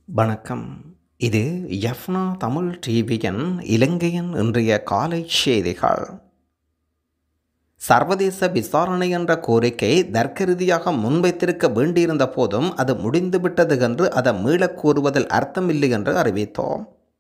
வணக்கம் இது யஃப்னா தமிழ் டிவியின் இலங்கையின் இன்றைய காலை செய்திகள் சர்வதேச விசாரணை என்ற கோரிக்கை தர்க்க ரீதியாக முன்வைத்திருக்க வேண்டியிருந்த போதும் அது முடிந்துவிட்டது என்று அதை மீளக் கூறுவதில் அர்த்தமில்லை என்று அறிவித்தோம்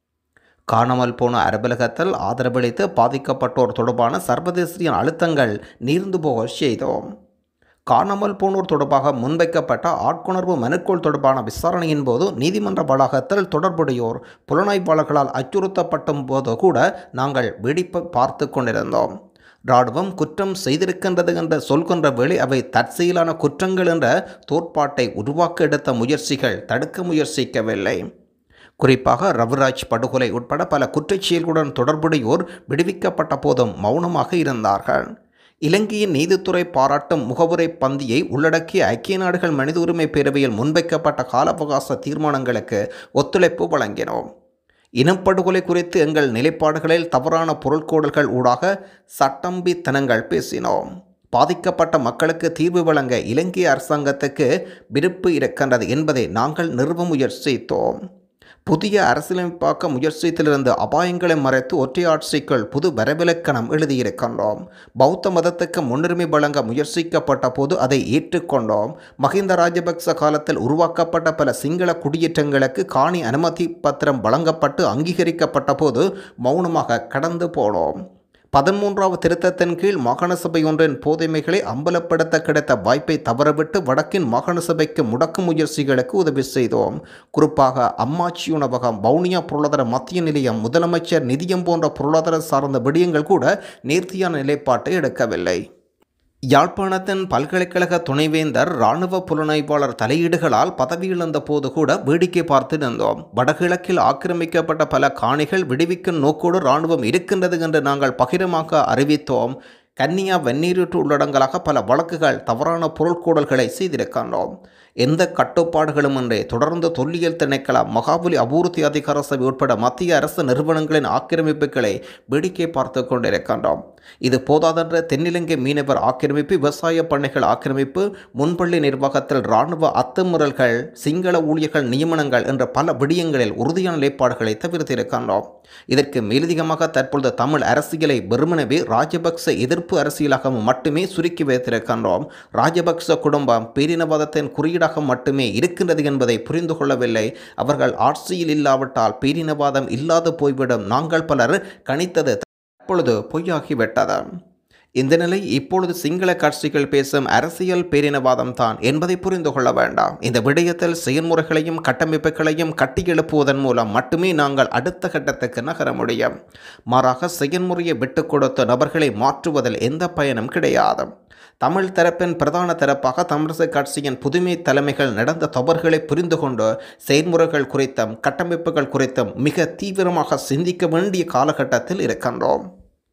காணாமல் போன அரபலகத்தில் ஆதரவளித்து பாதிக்கப்பட்டோர் தொடர்பான சர்வதேசிய அழுத்தங்கள் நீர்ந்து போக செய்தோம் காணாமல் போனோர் தொடர்பாக முன்வைக்கப்பட்ட ஆட்கொணர்வு மனுக்கள் தொடர்பான விசாரணையின் போது நீதிமன்ற வளாகத்தில் தொடர்புடையோர் புலனாய்வாளர்களால் அச்சுறுத்தப்பட்ட போது கூட நாங்கள் வெடிப்பு பார்த்து கொண்டிருந்தோம் ராணுவம் குற்றம் செய்திருக்கின்றது என்று சொல்கின்ற வேளை அவை தற்செயலான குற்றங்கள் என்ற தோற்பாட்டை உருவாக்க எடுத்த முயற்சிகள் தடுக்க முயற்சிக்கவில்லை குறிப்பாக ரவிராஜ் படுகொலை உட்பட பல குற்றச்செயல்களுடன் தொடர்புடையோர் விடுவிக்கப்பட்ட போதும் மௌனமாக இருந்தார்கள் இலங்கையின் நீதித்துறை பாராட்டும் முகவுரை பந்தியை உள்ளடக்கிய ஐக்கிய நாடுகள் மனித உரிமை பேரவையில் முன்வைக்கப்பட்ட கால அவகாச தீர்மானங்களுக்கு ஒத்துழைப்பு வழங்கினோம் இனப்படுகொலை குறித்து எங்கள் நிலைப்பாடுகளில் தவறான பொருட்கோடல்கள் ஊடாக சட்டம்பித்தனங்கள் பேசினோம் பாதிக்கப்பட்ட மக்களுக்கு தீர்வு வழங்க இலங்கை அரசாங்கத்துக்கு விருப்பு இருக்கின்றது என்பதை நாங்கள் நிறுவ முயற்சித்தோம் புதிய அரசியலமைப்பாக்க முயற்சியத்திலிருந்து அபாயங்களை மறைத்து ஒற்றையாட்சிக்குள் புது வரவிலக்கணம் எழுதியிருக்கின்றோம் பௌத்த மதத்துக்கு முன்னுரிமை வழங்க முயற்சிக்கப்பட்ட போது அதை ஏற்றுக்கொண்டோம் மஹிந்த ராஜபக்ச காலத்தில் உருவாக்கப்பட்ட பல சிங்கள குடியேற்றங்களுக்கு காணி அனுமதி பத்திரம் வழங்கப்பட்டு அங்கீகரிக்கப்பட்ட போது மௌனமாக கடந்து போனோம் பதிமூன்றாவது திருத்தத்தின் கீழ் மாகாண சபை ஒன்றின் போதைமைகளை அம்பலப்படுத்த கிடைத்த வாய்ப்பை தவறவிட்டு வடக்கின் மாகாண சபைக்கு முடக்கு முயற்சிகளுக்கு உதவி செய்தோம் குறிப்பாக அம்மாச்சி உணவகம் வவுனியா பொருளாதார மத்திய நிலையம் முதலமைச்சர் நிதியம் போன்ற பொருளாதார சார்ந்த விடயங்கள் கூட நேர்த்தியான நிலைப்பாட்டை எடுக்கவில்லை யாழ்ப்பாணத்தின் பல்கலைக்கழக துணைவேந்தர் இராணுவ புலனாய்வாளர் தலையீடுகளால் பதவியிழந்த போது கூட வேடிக்கை பார்த்து நின்றோம் வடகிழக்கில் ஆக்கிரமிக்கப்பட்ட பல காணிகள் விடுவிக்கும் நோக்கோடு இராணுவம் இருக்கின்றது என்று நாங்கள் பகிரமாக அறிவித்தோம் கன்னியா வெந்நீரூற்று உள்ளடங்கலாக பல வழக்குகள் தவறான பொருட்கூடல்களை செய்திருக்கின்றோம் எந்த கட்டுப்பாடுகளும் இன்றி தொடர்ந்து தொல்லியல் திணைக்களம் மகாபலி அபூர்த்தி அதிகார சபை உட்பட மத்திய அரசு நிறுவனங்களின் ஆக்கிரமிப்புகளை வேடிக்கை பார்த்து கொண்டிருக்கின்றோம் இது போதாதென்ற தென்னிலங்கை மீனவர் ஆக்கிரமிப்பு விவசாய பண்ணைகள் ஆக்கிரமிப்பு முன்பள்ளி நிர்வாகத்தில் இராணுவ அத்துமுறல்கள் சிங்கள ஊழியர்கள் நியமனங்கள் என்ற பல விடயங்களில் உறுதியான நிலைப்பாடுகளை தவிர்த்திருக்கின்றோம் இதற்கு மேலதிகமாக தற்பொழுது தமிழ் அரசியலை வெறுமனவே ராஜபக்ச எதிர்ப்பு அரசியலாக மட்டுமே சுருக்கி வைத்திருக்கின்றோம் ராஜபக்ச குடும்பம் பேரினவாதத்தின் குறியீடாக மட்டுமே இருக்கின்றது என்பதை புரிந்து கொள்ளவில்லை அவர்கள் ஆட்சியில் இல்லாவிட்டால் பேரினவாதம் இல்லாது போய்விடும் நாங்கள் பலர் கணித்தது தற்பொழுது பொய்யாகிவிட்டது இந்த நிலை இப்பொழுது சிங்கள கட்சிகள் பேசும் அரசியல் பேரினவாதம் தான் என்பதை புரிந்து கொள்ள வேண்டாம் இந்த விடயத்தில் செயல்முறைகளையும் கட்டமைப்புகளையும் கட்டியெழுப்புவதன் மூலம் மட்டுமே நாங்கள் அடுத்த கட்டத்துக்கு நகர முடியும் மாறாக செயல்முறையை விட்டுக் கொடுத்த நபர்களை மாற்றுவதில் எந்த பயனும் கிடையாது தமிழ் தரப்பின் பிரதான தரப்பாக தமிழிசை கட்சியின் புதுமை தலைமைகள் நடந்த தவறுகளை புரிந்து கொண்டு செயல்முறைகள் குறித்தும் கட்டமைப்புகள் குறித்தும் மிக தீவிரமாக சிந்திக்க வேண்டிய காலகட்டத்தில் இருக்கின்றோம்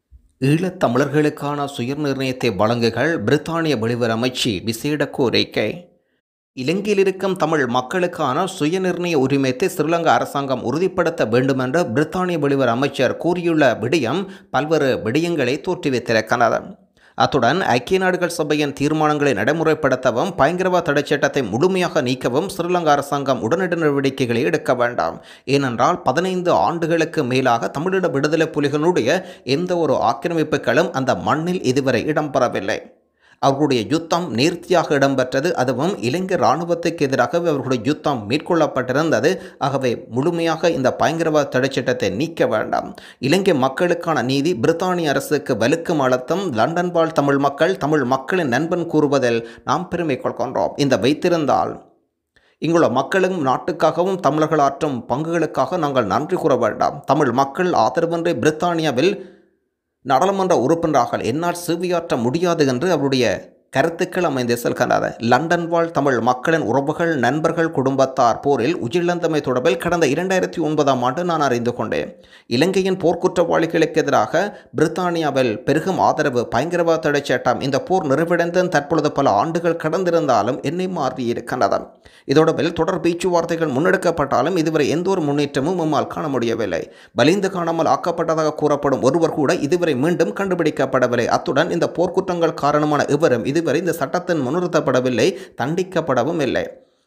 ஈழத்தமிழர்களுக்கான சுயநிர்ணயத்தை வழங்குகள் பிரித்தானிய வெளிவர் அமைச்சு விசேட கோரிக்கை இலங்கையில் இருக்கும் தமிழ் மக்களுக்கான சுயநிர்ணய உரிமையத்தை ஸ்ரீலங்கா அரசாங்கம் உறுதிப்படுத்த வேண்டுமென்று பிரித்தானிய வெளிவர் அமைச்சர் கூறியுள்ள விடயம் பல்வேறு விடயங்களை தோற்றுவித்திருக்கிறது அத்துடன் ஐக்கிய நாடுகள் சபையின் தீர்மானங்களை நடைமுறைப்படுத்தவும் பயங்கரவாத தடை சட்டத்தை முழுமையாக நீக்கவும் ஸ்ரீலங்கா அரசாங்கம் உடனடி நடவடிக்கைகளை எடுக்க வேண்டாம் ஏனென்றால் பதினைந்து ஆண்டுகளுக்கு மேலாக தமிழீழ விடுதலை புலிகளுடைய எந்த ஒரு ஆக்கிரமிப்புகளும் அந்த மண்ணில் இதுவரை இடம்பெறவில்லை அவர்களுடைய யுத்தம் நேர்த்தியாக இடம்பெற்றது அதுவும் இலங்கை இராணுவத்துக்கு எதிராக அவர்களுடைய யுத்தம் மேற்கொள்ளப்பட்டிருந்தது ஆகவே முழுமையாக இந்த பயங்கரவாத தடைச்சட்டத்தை நீக்க வேண்டாம் இலங்கை மக்களுக்கான நீதி பிரித்தானிய அரசுக்கு வலுக்கும் அழுத்தம் லண்டன் வாழ் தமிழ் மக்கள் தமிழ் மக்களின் நண்பன் கூறுவதில் நாம் பெருமை கொள்கின்றோம் இந்த வைத்திருந்தால் இங்குள்ள மக்களும் நாட்டுக்காகவும் தமிழர்கள் ஆற்றும் பங்குகளுக்காக நாங்கள் நன்றி கூற வேண்டாம் தமிழ் மக்கள் ஆதரவின்றி பிரித்தானியாவில் நாடாளுமன்ற உறுப்பினராக என்னால் சேவையாற்ற முடியாது என்று அவருடைய கருத்துக்கள் அமைந்து செல்கின்றன லண்டன் வாழ் தமிழ் மக்களின் உறவுகள் நண்பர்கள் குடும்பத்தார் போரில் உயிரிழந்தமை தொடர்பில் கடந்த இரண்டாயிரத்தி ஒன்பதாம் ஆண்டு நான் அறிந்து கொண்டேன் இலங்கையின் போர்க்குற்றவாளிகளுக்கு எதிராக பிரித்தானியாவில் பெருகும் ஆதரவு பயங்கரவாத தடை சட்டம் இந்த போர் நிறைவடைந்து தற்பொழுது பல ஆண்டுகள் கடந்திருந்தாலும் என்னை மாறியிருக்கின்றது இதோடவில் தொடர் பேச்சுவார்த்தைகள் முன்னெடுக்கப்பட்டாலும் இதுவரை எந்த ஒரு முன்னேற்றமும் நம்மால் காண முடியவில்லை வலிந்து காணாமல் ஆக்கப்பட்டதாக கூறப்படும் ஒருவர் கூட இதுவரை மீண்டும் கண்டுபிடிக்கப்படவில்லை அத்துடன் இந்த போர்க்குற்றங்கள் காரணமான இவரும் இதுவரை இந்த சட்டத்தின் முன்னிறுத்தப்படவில்லை தண்டிக்கப்படவும் இல்லை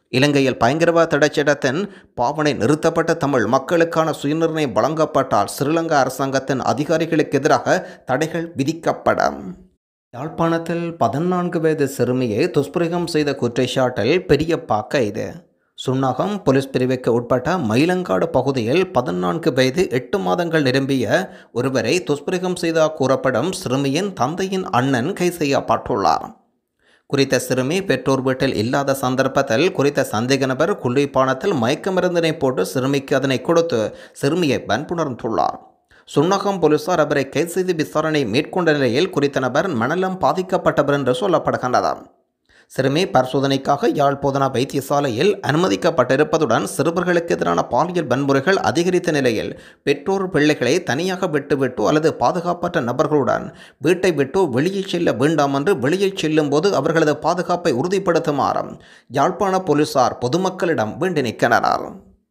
இலங்கையில் பயங்கரவாத தடைச்சட்டத்தின் பாவனை நிறுத்தப்பட்ட தமிழ் மக்களுக்கான சுயநிர்ணயம் வழங்கப்பட்டால் ஸ்ரீலங்கா அரசாங்கத்தின் அதிகாரிகளுக்கு எதிராக தடைகள் விதிக்கப்படும் யாழ்ப்பாணத்தில் பதினான்கு வயது சிறுமியை துஷ்பிரயோகம் செய்த குற்றச்சாட்டில் பெரியப்பா கைது சுன்னாகம் போலீஸ் பிரிவுக்கு உட்பட்ட மயிலங்காடு பகுதியில் பதினான்கு வயது எட்டு மாதங்கள் நிரம்பிய ஒருவரை துஷ்பிரயோகம் செய்ததாக கூறப்படும் சிறுமியின் தந்தையின் அண்ணன் கைது செய்யப்பட்டுள்ளார் குறித்த சிறுமி பெற்றோர் வீட்டில் இல்லாத சந்தர்ப்பத்தில் குறித்த சந்தேக நபர் குளிர்பானத்தில் மயக்க மருந்தினை போட்டு சிறுமிக்கு அதனை கொடுத்து சிறுமியை வன்புணர்ந்துள்ளார் சுன்னகம் போலீசார் அவரை கைது செய்து விசாரணை மேற்கொண்ட நிலையில் குறித்த நபர் மணலம் பாதிக்கப்பட்டவர் என்று சொல்லப்படுகின்றது சிறுமி பரிசோதனைக்காக யாழ் போதனா வைத்தியசாலையில் அனுமதிக்கப்பட்டிருப்பதுடன் சிறுவர்களுக்கு எதிரான பாலியல் வன்முறைகள் அதிகரித்த நிலையில் பெற்றோர் பிள்ளைகளை தனியாக விட்டுவிட்டு அல்லது பாதுகாப்பற்ற நபர்களுடன் வீட்டை விட்டு வெளியே செல்ல வேண்டாம் என்று வெளியே செல்லும் போது அவர்களது பாதுகாப்பை உறுதிப்படுத்துமாறு யாழ்ப்பாண போலீசார் பொதுமக்களிடம் வேண்டி நிற்கின்றனர்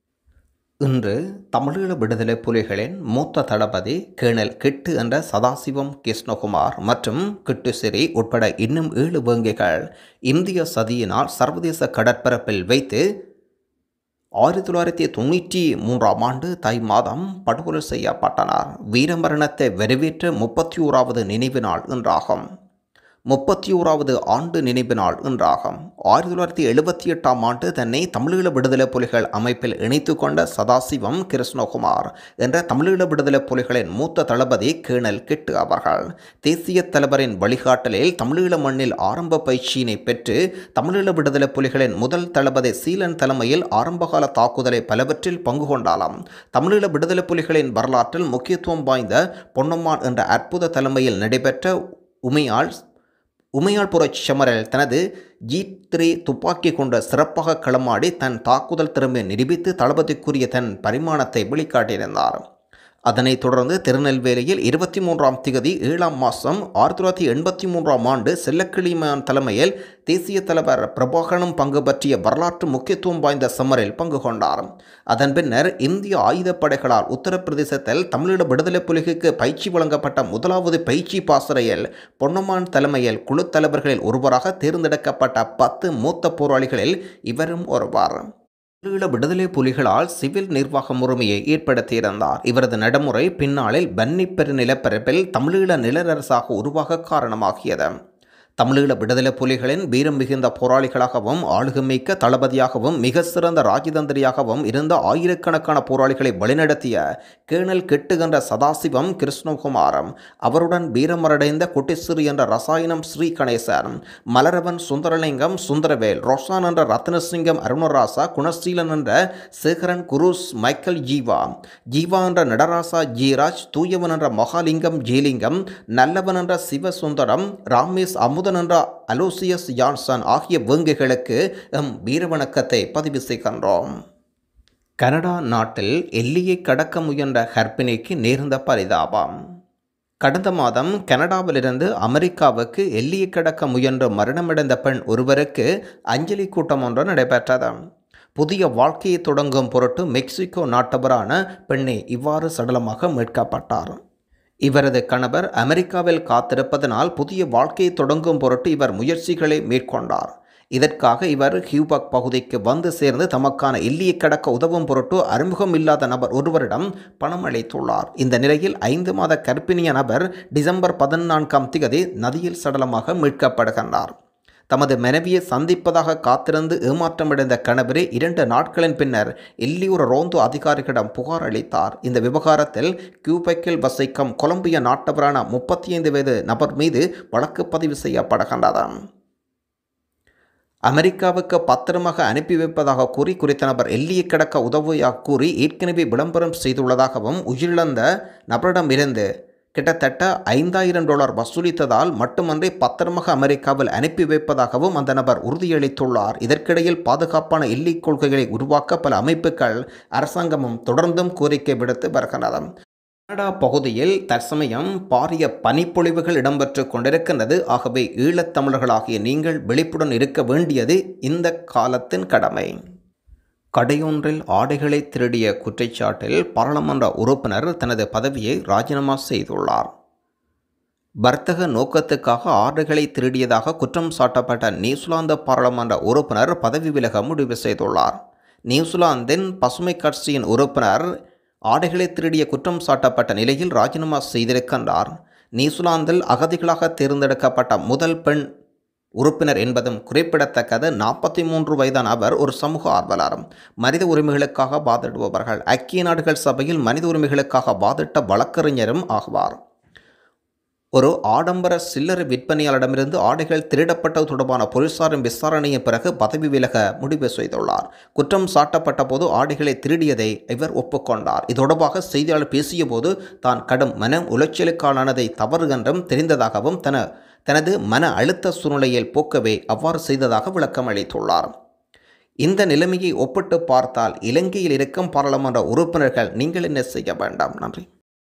இன்று தமிழீழ விடுதலை புலிகளின் மூத்த தளபதி கேணல் கிட்டு என்ற சதாசிவம் கிருஷ்ணகுமார் மற்றும் கிட்டுசிறி உட்பட இன்னும் ஏழு வேங்கைகள் இந்திய சதியினால் சர்வதேச கடற்பரப்பில் வைத்து ஆயிரத்தி தொள்ளாயிரத்தி தொண்ணூற்றி மூன்றாம் ஆண்டு தை மாதம் படுகொலை செய்யப்பட்டனர் வீரமரணத்தை வரவேற்ற முப்பத்தி ஓராவது நினைவு நாள் என்றாகும் முப்பத்தி ஓராவது ஆண்டு நினைவு நாள் என்றாகும் ஆயிரத்தி தொள்ளாயிரத்தி எழுபத்தி எட்டாம் ஆண்டு தன்னை தமிழீழ விடுதலை புலிகள் அமைப்பில் இணைத்து கொண்ட சதாசிவம் கிருஷ்ணகுமார் என்ற தமிழீழ விடுதலை புலிகளின் மூத்த தளபதி கேணல் கிட்டு அவர்கள் தேசிய தலைவரின் வழிகாட்டலில் தமிழீழ மண்ணில் ஆரம்ப பயிற்சியினை பெற்று தமிழீழ விடுதலை புலிகளின் முதல் தளபதி சீலன் தலைமையில் ஆரம்பகால தாக்குதலை பலவற்றில் பங்கு கொண்டாலும் தமிழீழ விடுதலை புலிகளின் வரலாற்றில் முக்கியத்துவம் வாய்ந்த பொன்னம்மான் என்ற அற்புத தலைமையில் நடைபெற்ற உமையாள் உமையாள் புரட்சி சமரல் தனது ஜி த்ரீ துப்பாக்கி கொண்ட சிறப்பாக களமாடி தன் தாக்குதல் திறமை நிரூபித்து தளபதிக்குரிய தன் பரிமாணத்தை வெளிக்காட்டியிருந்தார் அதனைத் தொடர்ந்து திருநெல்வேலியில் இருபத்தி மூன்றாம் திகதி ஏழாம் மாதம் ஆயிரத்தி தொள்ளாயிரத்தி எண்பத்தி மூன்றாம் ஆண்டு செல்லக்கிளிமான் தலைமையில் தேசிய தலைவர் பிரபாகரனும் பங்கு பற்றிய வரலாற்று முக்கியத்துவம் வாய்ந்த சமரில் பங்கு கொண்டார் அதன் பின்னர் இந்திய ஆயுதப்படைகளால் உத்தரப்பிரதேசத்தில் தமிழீழ விடுதலை புலிகளுக்கு பயிற்சி வழங்கப்பட்ட முதலாவது பயிற்சி பாசறையில் பொன்னம்மான் தலைமையில் குழு தலைவர்களில் ஒருவராக தேர்ந்தெடுக்கப்பட்ட பத்து மூத்த போராளிகளில் இவரும் ஒருவர் தமிழீழ விடுதலை புலிகளால் சிவில் நிர்வாக முறைமையை ஏற்படுத்தியிருந்தார் இவரது நடைமுறை பின்னாளில் பன்னி பெருநிலப்பரப்பில் தமிழீழ நிலரரசாக உருவாக காரணமாகியது தமிழீழ விடுதலை புலிகளின் வீரம் மிகுந்த போராளிகளாகவும் ஆளுகமிக்க தளபதியாகவும் மிக சிறந்த ராஜதந்திரியாகவும் இருந்த ஆயிரக்கணக்கான போராளிகளை வழிநடத்திய கேணல் கெட்டுகின்ற சதாசிவம் கிருஷ்ணகுமாரம் அவருடன் வீரமரடைந்த குட்டிசிறு என்ற ரசாயனம் ஸ்ரீ கணேசன் மலரவன் சுந்தரலிங்கம் சுந்தரவேல் ரொஷான் என்ற ரத்னசிங்கம் அருணராசா குணசீலன் என்ற சேகரன் குருஸ் மைக்கேல் ஜீவா ஜீவா என்ற நடராசா ஜீராஜ் தூயவன் என்ற மகாலிங்கம் ஜீலிங்கம் நல்லவன் என்ற சிவசுந்தரம் ராமேஷ் அமுதன் என்ற அலோசியஸ் ஜான்சன் ஆகிய வேங்கைகளுக்கு எம் வீரவணக்கத்தை பதிவு செய்கின்றோம் கனடா நாட்டில் எல்லையை கடக்க முயன்ற கர்ப்பிணிக்கு நேர்ந்த பரிதாபம் கடந்த மாதம் கனடாவிலிருந்து அமெரிக்காவுக்கு எல்லையை கடக்க முயன்று மரணமடைந்த பெண் ஒருவருக்கு அஞ்சலி கூட்டம் ஒன்று நடைபெற்றது புதிய வாழ்க்கையை தொடங்கும் பொருட்டு மெக்சிகோ நாட்டவரான பெண்ணை இவ்வாறு சடலமாக மீட்கப்பட்டார் இவரது கணவர் அமெரிக்காவில் காத்திருப்பதனால் புதிய வாழ்க்கையை தொடங்கும் பொருட்டு இவர் முயற்சிகளை மேற்கொண்டார் இதற்காக இவர் ஹியூபக் பகுதிக்கு வந்து சேர்ந்து தமக்கான எல்லையை கடக்க உதவும் பொருட்டு அறிமுகம் இல்லாத நபர் ஒருவரிடம் பணம் அளித்துள்ளார் இந்த நிலையில் ஐந்து மாத கர்ப்பிணிய நபர் டிசம்பர் பதினான்காம் திகதி நதியில் சடலமாக மீட்கப்படுகின்றார் தமது மனைவியை சந்திப்பதாக காத்திருந்து ஏமாற்றமடைந்த கணவரே இரண்டு நாட்களின் பின்னர் எல்லியூர் ரோந்து அதிகாரிகளிடம் புகார் அளித்தார் இந்த விவகாரத்தில் கியூபெக்கில் வசிக்கும் கொலம்பிய நாட்டவரான முப்பத்தி ஐந்து வயது நபர் மீது வழக்கு பதிவு செய்யப்படுகின்றது அமெரிக்காவுக்கு பத்திரமாக அனுப்பி வைப்பதாக கூறி குறித்த நபர் எல்லையை கடக்க உதவியாக கூறி ஏற்கனவே விளம்பரம் செய்துள்ளதாகவும் உயிரிழந்த நபரிடமிருந்து கிட்டத்தட்ட ஐந்தாயிரம் டாலர் வசூலித்ததால் மட்டுமன்றி பத்திரமாக அமெரிக்காவில் அனுப்பி வைப்பதாகவும் அந்த நபர் உறுதியளித்துள்ளார் இதற்கிடையில் பாதுகாப்பான எல்லை கொள்கைகளை உருவாக்க பல அமைப்புகள் அரசாங்கமும் தொடர்ந்தும் கோரிக்கை விடுத்து வருகின்றன கனடா பகுதியில் தற்சமயம் பாரிய பனிப்பொழிவுகள் இடம்பெற்று கொண்டிருக்கின்றது ஆகவே ஈழத்தமிழர்களாகிய நீங்கள் விழிப்புடன் இருக்க வேண்டியது இந்த காலத்தின் கடமை கடையொன்றில் ஆடைகளை திருடிய குற்றச்சாட்டில் பாராளுமன்ற உறுப்பினர் தனது பதவியை ராஜினாமா செய்துள்ளார் வர்த்தக நோக்கத்துக்காக ஆடுகளை திருடியதாக குற்றம் சாட்டப்பட்ட நியூசிலாந்து பாராளுமன்ற உறுப்பினர் பதவி விலக முடிவு செய்துள்ளார் நியூசிலாந்தின் பசுமை கட்சியின் உறுப்பினர் ஆடைகளை திருடிய குற்றம் சாட்டப்பட்ட நிலையில் ராஜினாமா செய்திருக்கின்றார் நியூசிலாந்தில் அகதிகளாக தேர்ந்தெடுக்கப்பட்ட முதல் பெண் உறுப்பினர் என்பதும் குறிப்பிடத்தக்கது நாற்பத்தி மூன்று வயதான அவர் ஒரு சமூக ஆர்வலர் மனித உரிமைகளுக்காக வாதிடுபவர்கள் ஐக்கிய நாடுகள் சபையில் மனித உரிமைகளுக்காக வாதிட்ட வழக்கறிஞரும் ஆகுவார் ஒரு ஆடம்பர சில்லறை விற்பனையாளரிடமிருந்து ஆடைகள் திருடப்பட்டது தொடர்பான போலீசாரின் விசாரணையின் பிறகு பதவி விலக முடிவு செய்துள்ளார் குற்றம் சாட்டப்பட்ட போது ஆடைகளை திருடியதை இவர் ஒப்புக்கொண்டார் இது தொடர்பாக செய்தியாளர் பேசிய போது தான் கடும் மன உளைச்சலுக்கானதை தவறு என்றும் தெரிந்ததாகவும் தன தனது மன அழுத்த சூழ்நிலையில் போக்கவே அவ்வாறு செய்ததாக விளக்கம் அளித்துள்ளார் இந்த நிலைமையை ஒப்பிட்டு பார்த்தால் இலங்கையில் இருக்கும் பாராளுமன்ற உறுப்பினர்கள் நீங்கள் என்ன செய்ய வேண்டாம் நன்றி